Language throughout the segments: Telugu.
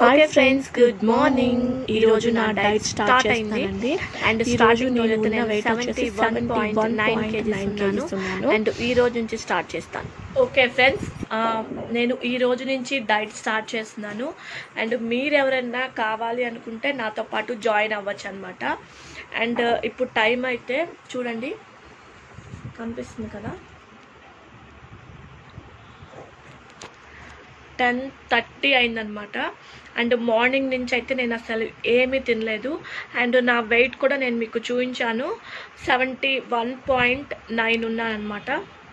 హాయ్ ఫ్రెండ్స్ గుడ్ మార్నింగ్ ఈ రోజు నా డైట్ స్టార్ట్ అయింది అండ్ ఈ స్టార్ట్ రోజు నేను నేను వెయిట్ వచ్చేసి సెవెంటీ వన్ నైన్ కేజీస్ ఉన్నాను అండ్ ఈ రోజు నుంచి స్టార్ట్ చేస్తాను ఓకే ఫ్రెండ్స్ నేను ఈ రోజు నుంచి డైట్ స్టార్ట్ చేస్తున్నాను అండ్ మీరు ఎవరైనా కావాలి అనుకుంటే నాతో పాటు జాయిన్ అవ్వచ్చు అనమాట అండ్ ఇప్పుడు టైం అయితే చూడండి కనిపిస్తుంది కదా టెన్ థర్టీ అయిందనమాట అండ్ మార్నింగ్ నుంచి అయితే నేను అసలు ఏమీ తినలేదు అండ్ నా వెయిట్ కూడా నేను మీకు చూపించాను సెవెంటీ వన్ పాయింట్ నైన్ ఉన్నానమాట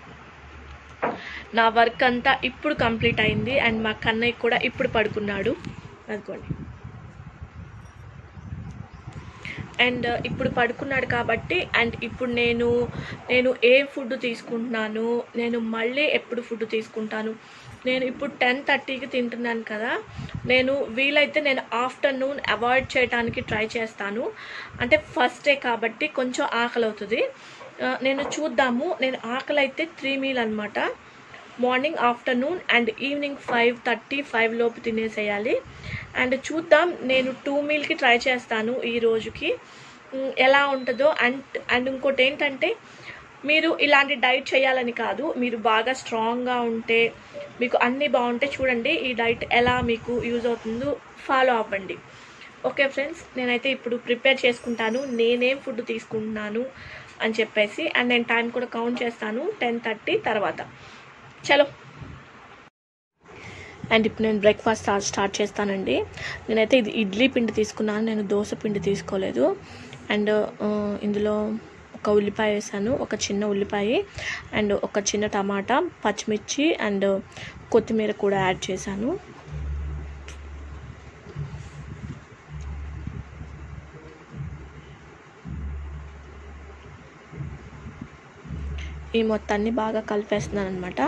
నా వర్క్ అంతా ఇప్పుడు కంప్లీట్ అయింది అండ్ మా కన్నయ్య కూడా ఇప్పుడు పడుకున్నాడు అనుకోండి అండ్ ఇప్పుడు పడుకున్నాడు కాబట్టి అండ్ ఇప్పుడు నేను నేను ఏ ఫుడ్ తీసుకుంటున్నాను నేను మళ్ళీ ఎప్పుడు ఫుడ్ తీసుకుంటాను నేను ఇప్పుడు టెన్ థర్టీకి తింటున్నాను కదా నేను వీలైతే నేను ఆఫ్టర్నూన్ అవాయిడ్ చేయడానికి ట్రై చేస్తాను అంటే ఫస్ట్ డే కాబట్టి కొంచెం ఆకలి అవుతుంది ఆ, నేను చూద్దాము నేను ఆకలి అయితే త్రీ మీల్ అనమాట morning afternoon and evening five thirty five లోపు తినేసేయాలి అండ్ చూద్దాం నేను టూ మీల్కి ట్రై చేస్తాను ఈ రోజుకి ఉమ్, ఎలా ఉంటుందో అండ్ అండ్ ఇంకోటి ఏంటంటే మీరు ఇలాంటి డైట్ చేయాలని కాదు మీరు బాగా స్ట్రాంగ్గా ఉంటే మీకు అన్నీ బాగుంటే చూడండి ఈ డైట్ ఎలా మీకు యూజ్ అవుతుందో ఫాలో అవ్వండి ఓకే ఫ్రెండ్స్ నేనైతే ఇప్పుడు ప్రిపేర్ చేసుకుంటాను నేనేం ఫుడ్ తీసుకుంటున్నాను అని చెప్పేసి అండ్ నేను టైం కూడా కౌంట్ చేస్తాను టెన్ థర్టీ తర్వాత చలో అండ్ ఇప్పుడు నేను బ్రేక్ఫాస్ట్ స్టార్ట్ స్టార్ట్ చేస్తానండి నేనైతే ఇది ఇడ్లీ పిండి తీసుకున్నాను నేను దోశ పిండి తీసుకోలేదు అండ్ ఆ, ఇందులో ఒక ఉల్లిపాయ వేసాను ఒక చిన్న ఉల్లిపాయ అండ్ ఒక చిన్న టమాటా పచ్చిమిర్చి అండ్ కొత్తిమీర కూడా యాడ్ చేశాను ఈ మొత్తాన్ని బాగా కలిపేస్తున్నాను అనమాట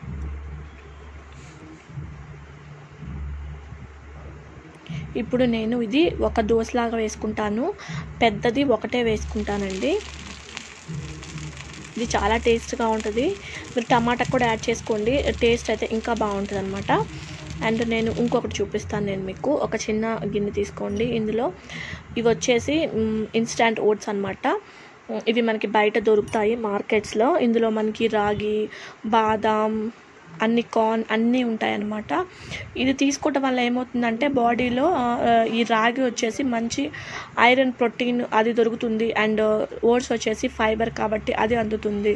ఇప్పుడు నేను ఇది ఒక దోశలాగా వేసుకుంటాను పెద్దది ఒకటే వేసుకుంటానండి ఇది చాలా టేస్ట్గా ఉంటుంది మీరు టమాటా కూడా యాడ్ చేసుకోండి టేస్ట్ అయితే ఇంకా బాగుంటుంది అనమాట అండ్ నేను ఇంకొకటి చూపిస్తాను నేను మీకు ఒక చిన్న గిన్నె తీసుకోండి ఇందులో ఇవి వచ్చేసి ఇన్స్టాంట్ ఓట్స్ అనమాట ఇవి మనకి బయట దొరుకుతాయి మార్కెట్స్లో ఇందులో మనకి రాగి బాదాం అన్ని కార్న్ అన్నీ ఉంటాయి అన్నమాట ఇది తీసుకోవటం వల్ల ఏమవుతుందంటే బాడీలో ఆ, ఈ రాగి వచ్చేసి మంచి ఐరన్ ప్రోటీన్ అది దొరుకుతుంది అండ్ ఓట్స్ వచ్చేసి ఫైబర్ కాబట్టి అది అందుతుంది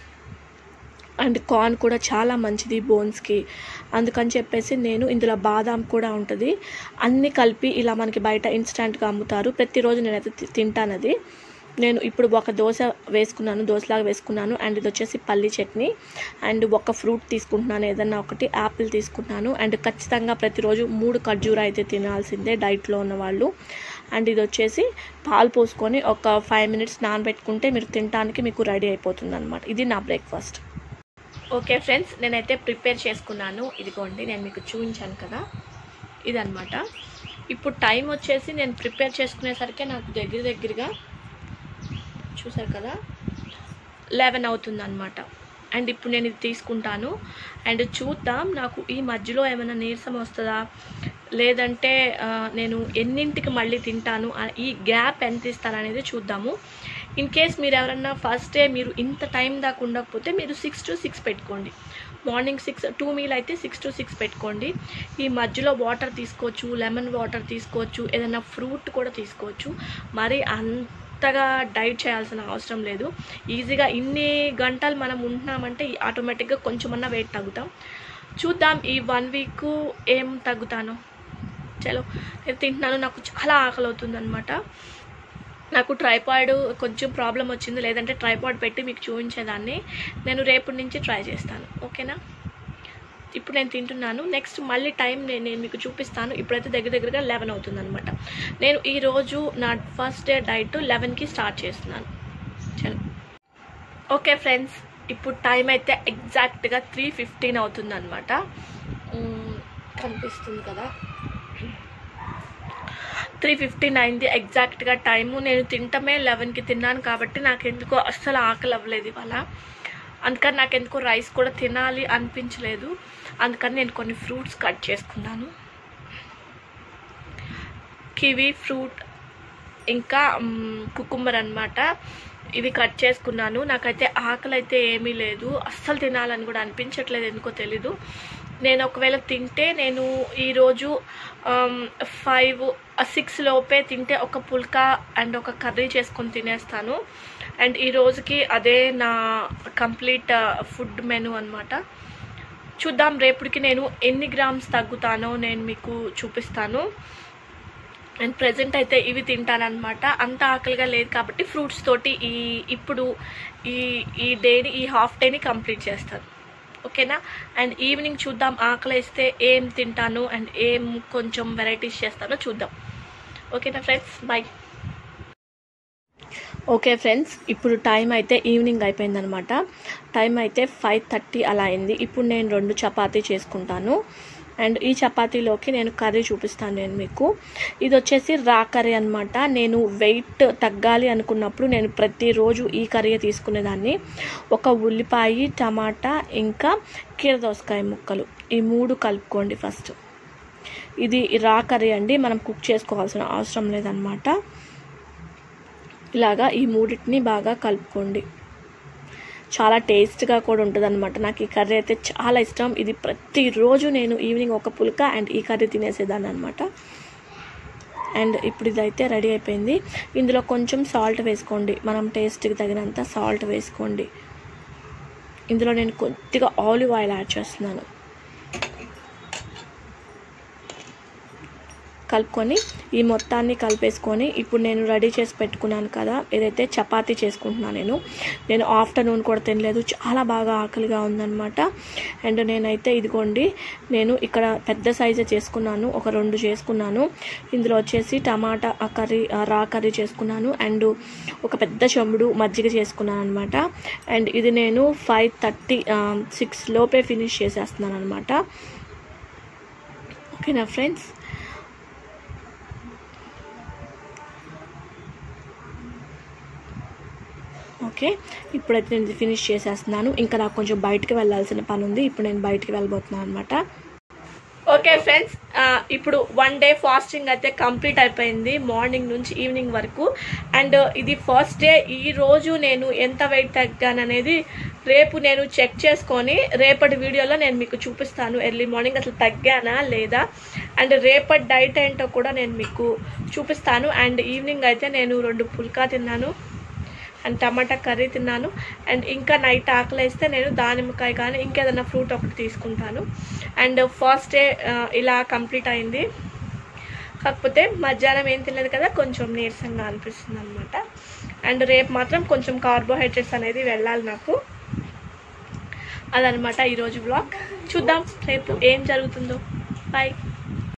అండ్ కార్న్ కూడా చాలా మంచిది బోన్స్కి అందుకని చెప్పేసి నేను ఇందులో బాదాం కూడా ఉంటుంది అన్నీ కలిపి ఇలా మనకి బయట ఇన్స్టెంట్గా అమ్ముతారు ప్రతిరోజు నేనైతే తి- తింటాను అది నేను ఇప్పుడు ఒక దోశ వేసుకున్నాను దోశలాగా వేసుకున్నాను అండ్ ఇది వచ్చేసి పల్లి చట్నీ అండ్ ఒక ఫ్రూట్ తీసుకుంటున్నాను ఏదన్నా ఒకటి యాపిల్ తీసుకుంటున్నాను అండ్ ఖచ్చితంగా ప్రతిరోజు మూడు ఖర్జూర అయితే తినాల్సిందే డైట్లో ఉన్న వాళ్ళు అండ్ ఇది వచ్చేసి పాలు పోసుకొని ఒక ఫైవ్ మినిట్స్ నానబెట్టుకుంటే మీరు తినడానికి మీకు రెడీ అయిపోతుంది అనమాట ఇది నా బ్రేక్ఫాస్ట్ ఓకే ఫ్రెండ్స్ నేనైతే ప్రిపేర్ చేసుకున్నాను ఇదిగోండి నేను మీకు చూపించాను కదా ఇదనమాట ఇప్పుడు టైం వచ్చేసి నేను ప్రిపేర్ చేసుకునేసరికి నాకు దగ్గర దగ్గరగా చూసారు కదా లెవెన్ అవుతుంది అనమాట అండ్ ఇప్పుడు నేను ఇది తీసుకుంటాను అండ్ చూద్దాం నాకు ఈ మధ్యలో ఏమైనా నీరసం వస్తుందా లేదంటే ఆ, నేను ఎన్నింటికి మళ్ళీ తింటాను ఆ, ఈ గ్యాప్ ఎంత ఇస్తాను అనేది చూద్దాము ఇన్ కేస్ మీరు ఎవరన్నా ఫస్ట్ డే మీరు ఇంత టైం దాకా ఉండకపోతే మీరు సిక్స్ టు సిక్స్ పెట్టుకోండి మార్నింగ్ సిక్స్ టూ మీల్ అయితే సిక్స్ టు సిక్స్ పెట్టుకోండి ఈ మధ్యలో వాటర్ తీసుకోవచ్చు లెమన్ వాటర్ తీసుకోవచ్చు ఏదైనా ఫ్రూట్ కూడా తీసుకోవచ్చు మరి అంతగా డైట్ చేయాల్సిన అవసరం లేదు ఈజీగా ఇన్ని గంటలు మనం ఉంటున్నామంటే ఆటోమేటిక్గా కొంచెమన్నా వెయిట్ తగ్గుతాం చూద్దాం ఈ వన్ వీక్ ఏం తగ్గుతానో చలో నేను తింటున్నాను నాకు చాలా ఆకలి అవుతుంది అనమాట నాకు ట్రైపాడ్ కొంచెం ప్రాబ్లం వచ్చింది లేదంటే ట్రైపాడ్ పెట్టి మీకు చూపించేదాన్ని నేను రేపటి నుంచి ట్రై చేస్తాను ఓకేనా ఇప్పుడు నేను తింటున్నాను నెక్స్ట్ మళ్ళీ టైం నేను నేను మీకు చూపిస్తాను ఇప్పుడైతే దగ్గర దగ్గరగా లెవెన్ అవుతుంది అనమాట నేను ఈరోజు నా ఫస్ట్ డే డైట్ లెవెన్కి స్టార్ట్ చేస్తున్నాను చలో ఓకే ఫ్రెండ్స్ ఇప్పుడు టైం అయితే ఎగ్జాక్ట్గా త్రీ ఫిఫ్టీన్ అవుతుంది అనమాట కనిపిస్తుంది కదా త్రీ ఫిఫ్టీన్ అయింది ఎగ్జాక్ట్గా టైము నేను తింటమే లెవెన్కి తిన్నాను కాబట్టి నాకు ఎందుకో అస్సలు ఆకలి అవ్వలేదు ఇవాళ అందుకని నాకు ఎందుకో రైస్ కూడా తినాలి అనిపించలేదు అందుకని నేను కొన్ని ఫ్రూట్స్ కట్ చేసుకున్నాను కివీ ఫ్రూట్ ఇంకా కుకుంబర్ అన్నమాట ఇవి కట్ చేసుకున్నాను నాకైతే ఆకలి అయితే ఏమీ లేదు అస్సలు తినాలని కూడా అనిపించట్లేదు ఎందుకో తెలీదు నేను ఒకవేళ తింటే నేను ఈరోజు ఫైవ్ సిక్స్ లోపే తింటే ఒక పుల్కా అండ్ ఒక కర్రీ చేసుకొని తినేస్తాను అండ్ ఈ రోజుకి అదే నా కంప్లీట్ ఫుడ్ మెను అన్నమాట చూద్దాం రేపటికి నేను ఎన్ని గ్రామ్స్ తగ్గుతానో నేను మీకు చూపిస్తాను అండ్ ప్రజెంట్ అయితే ఇవి తింటానన్నమాట అంత ఆకలిగా లేదు కాబట్టి ఫ్రూట్స్ తోటి ఈ ఇప్పుడు ఈ ఈ డేని ఈ హాఫ్ డేని కంప్లీట్ చేస్తాను ఓకేనా అండ్ ఈవినింగ్ చూద్దాం ఆకలి వేస్తే ఏం తింటాను అండ్ ఏం కొంచెం వెరైటీస్ చేస్తానో చూద్దాం ఓకేనా ఫ్రెండ్స్ బాయ్ ఓకే ఫ్రెండ్స్ ఇప్పుడు టైం అయితే ఈవినింగ్ అయిపోయిందనమాట టైం అయితే ఫైవ్ థర్టీ అలా అయింది ఇప్పుడు నేను రెండు చపాతీ చేసుకుంటాను అండ్ ఈ చపాతీలోకి నేను కర్రీ చూపిస్తాను నేను మీకు ఇది వచ్చేసి రా కర్రీ అనమాట నేను వెయిట్ తగ్గాలి అనుకున్నప్పుడు నేను ప్రతిరోజు ఈ కర్రీ తీసుకునేదాన్ని ఒక ఉల్లిపాయ టమాటా ఇంకా కీరదోసకాయ ముక్కలు ఈ మూడు కలుపుకోండి ఫస్ట్ ఇది రా కర్రీ అండి మనం కుక్ చేసుకోవాల్సిన అవసరం లేదనమాట ఇలాగా ఈ మూడింటిని బాగా కలుపుకోండి చాలా టేస్ట్గా కూడా ఉంటుంది అనమాట నాకు ఈ కర్రీ అయితే చాలా ఇష్టం ఇది ప్రతిరోజు నేను ఈవినింగ్ ఒక పుల్క అండ్ ఈ కర్రీ తినేసేదాన్ని అనమాట అండ్ ఇప్పుడు ఇదైతే రెడీ అయిపోయింది ఇందులో కొంచెం సాల్ట్ వేసుకోండి మనం టేస్ట్కి తగినంత సాల్ట్ వేసుకోండి ఇందులో నేను కొద్దిగా ఆలివ్ ఆయిల్ యాడ్ చేస్తున్నాను కలుపుకొని ఈ మొత్తాన్ని కలిపేసుకొని ఇప్పుడు నేను రెడీ చేసి పెట్టుకున్నాను కదా ఏదైతే చపాతీ చేసుకుంటున్నాను నేను నేను ఆఫ్టర్నూన్ కూడా తినలేదు చాలా బాగా ఆకలిగా ఉందన్నమాట అండ్ నేనైతే ఇదిగోండి నేను ఇక్కడ పెద్ద సైజే చేసుకున్నాను ఒక రెండు చేసుకున్నాను ఇందులో వచ్చేసి టమాటా కర్రీ రా కర్రీ చేసుకున్నాను అండ్ ఒక పెద్ద చెంబుడు మజ్జిగ చేసుకున్నాను అనమాట అండ్ ఇది నేను ఫైవ్ థర్టీ సిక్స్ లోపే ఫినిష్ చేసేస్తున్నాను అనమాట ఓకేనా ఫ్రెండ్స్ ఓకే ఇప్పుడైతే నేను ఇది ఫినిష్ చేసేస్తున్నాను ఇంకా నాకు కొంచెం బయటికి వెళ్ళాల్సిన పని ఉంది ఇప్పుడు నేను బయటికి వెళ్ళబోతున్నాను అనమాట ఓకే ఫ్రెండ్స్ ఇప్పుడు వన్ డే ఫాస్టింగ్ అయితే కంప్లీట్ అయిపోయింది మార్నింగ్ నుంచి ఈవినింగ్ వరకు అండ్ ఇది ఫస్ట్ డే ఈ రోజు నేను ఎంత వెయిట్ తగ్గాననేది రేపు నేను చెక్ చేసుకొని రేపటి వీడియోలో నేను మీకు చూపిస్తాను ఎర్లీ మార్నింగ్ అసలు తగ్గానా లేదా అండ్ రేపటి డైట్ ఏంటో కూడా నేను మీకు చూపిస్తాను అండ్ ఈవినింగ్ అయితే నేను రెండు పుల్కా తిన్నాను అండ్ టమాటా కర్రీ తిన్నాను అండ్ ఇంకా నైట్ ఆకలేస్తే నేను దానిమ్మకాయ కానీ ఇంకేదైనా ఫ్రూట్ ఒకటి తీసుకుంటాను అండ్ ఫస్ట్ డే ఇలా కంప్లీట్ అయింది కాకపోతే మధ్యాహ్నం ఏం తినలేదు కదా కొంచెం నీరసంగా అనిపిస్తుంది అనమాట అండ్ రేపు మాత్రం కొంచెం కార్బోహైడ్రేట్స్ అనేది వెళ్ళాలి నాకు అదనమాట ఈరోజు బ్లాగ్ చూద్దాం రేపు ఏం జరుగుతుందో బాయ్